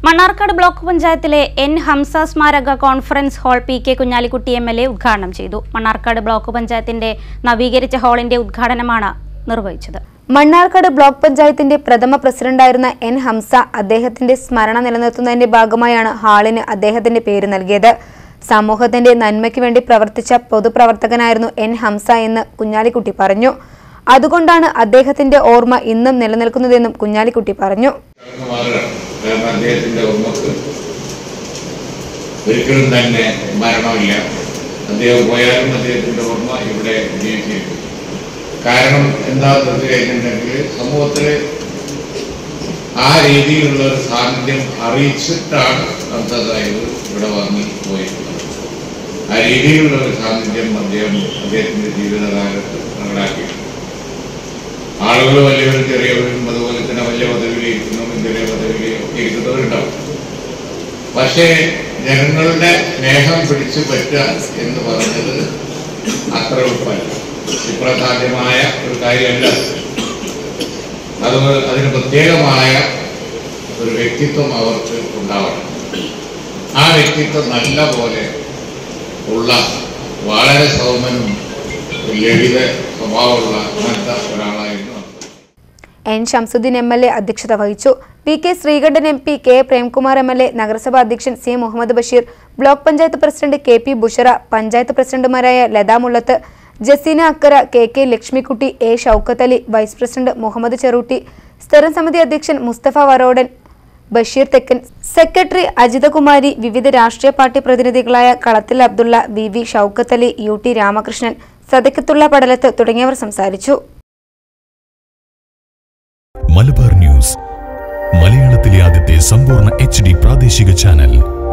Mannarkkad block പഞ്ചായത്തിലെ N Hamsa സ്മാരക conference hall P K Kunhalikutty M L A ഉദ്ഘാടനം ചെയ്തു മണ്ണാർക്കാട് ബ്ലോക്ക് പഞ്ചായത്തിന്റെ നവീകരിച്ച ഹാളിന്റെ ഉദ്ഘാടനമാണ് നിർവഹിച്ചത് മണ്ണാർക്കാട് ബ്ലോക്ക് പഞ്ചായത്തിന്റെ പ്രഥമ പ്രസിഡന്റായിരുന്ന എൻ ഹംസ അദ്ദേഹത്തിന്റെ സ്മരണ നിലനിർത്തുന്നതിന്റെ ഭാഗമായാണ് ഹാളിന് അദ്ദേഹത്തിന്റെ പേര് നൽകിയത് സമൂഹത്തിന്റെ നന്മയ്ക്ക് വേണ്ടി പ്രവർത്തിച്ച പൊതുപ്രവർത്തകനായിരുന്നു എൻ ഹംസ എന്ന് കുഞ്ഞാലിക്കുട്ടി പറഞ്ഞു അതുകൊണ്ടാണ് അദ്ദേഹത്തിന്റെ ഓർമ്മ ഇന്നും നിലനിൽക്കുന്നതെന്നും കുഞ്ഞാലിക്കുട്ടി പറഞ്ഞു കടന്നു മാറുകയാണ് കാരണം അദ്ദേഹത്തിന്റെ ഓർമ്മക്ക് ഒരിക്കലും തന്നെ മരണമില്ല അദ്ദേഹം പോയാലും അദ്ദേഹത്തിന്റെ ഓർമ്മ ഇവിടെ ജീവിച്ചിരിക്കും കാരണം എന്താ തീർച്ചയായിട്ടുണ്ടെങ്കിൽ സമൂഹത്തില് ആ രീതിയിലുള്ള ഒരു സാന്നിധ്യം അറിയിച്ചിട്ടാണ് അന്തതായത് ഇവിടെ വന്ന് പോയിട്ടുള്ളത് ആ രീതിയിലുള്ള ഒരു സാന്നിധ്യം അദ്ദേഹം അദ്ദേഹത്തിന്റെ ജീവിതകാലത്ത് നടപ്പിലാക്കിയിട്ടുണ്ട് ആളുകൾ വലിയവരും ചെറിയവരും അതുപോലെ തന്നെ വലിയ പദവിയിൽ ഇരിക്കുന്നവരും ചെറിയ പദവിയിൽ ഒക്കെ ഇരിക്കുന്നവരുണ്ടാവും പക്ഷേ ജനങ്ങളുടെ സ്നേഹം പിടിച്ചു പറ്റുക എന്ന് പറഞ്ഞത് അത്ര എളുപ്പമല്ല ഇപ്രസാധ്യമായ ഒരു കാര്യമല്ല അത് അതിന് പ്രത്യേകമായ ഒരു വ്യക്തിത്വം അവർക്ക് ഉണ്ടാവണം ആ വ്യക്തിത്വം നല്ല പോലെ ഉള്ള വളരെ സൗമനും ലളിത സ്വഭാവമുള്ള അങ്ങനത്തെ ഒരാളായിരുന്നു അദ്ദേഹം. N Shamsudheen M L A അധ്യക്ഷത വഹിച്ചു P K Sreekandan M P K Premkumar M L A നഗരസഭാ അധ്യക്ഷൻ C Muhammad Basheer block panchayat president K P Bushra panchayat പ്രസിഡന്റുമാരായ Latha Mullath Jaseena Akkara K K Lakshmikutty A Shoukath Ali vice president Muhammad Cherootty സ്ഥിരം സമിതി അധ്യക്ഷൻ മുസ്തഫ വറോഡൻ ബഷീർ തെക്കൻ സെക്രട്ടറി അജിതകുമാരി വിവിധ രാഷ്ട്രീയ പാർട്ടി പ്രതിനിധികളായ Kalathil Abdulla V V Shoukath Ali U T Ramakrishnan Sadakathulla Padalath തുടങ്ങിയവർ സംസാരിച്ചു മലബാർ ന്യൂസ് മലയാളത്തിലെ ആദ്യത്തെ സമ്പൂർണ്ണ എച്ച് ഡി പ്രാദേശിക ചാനൽ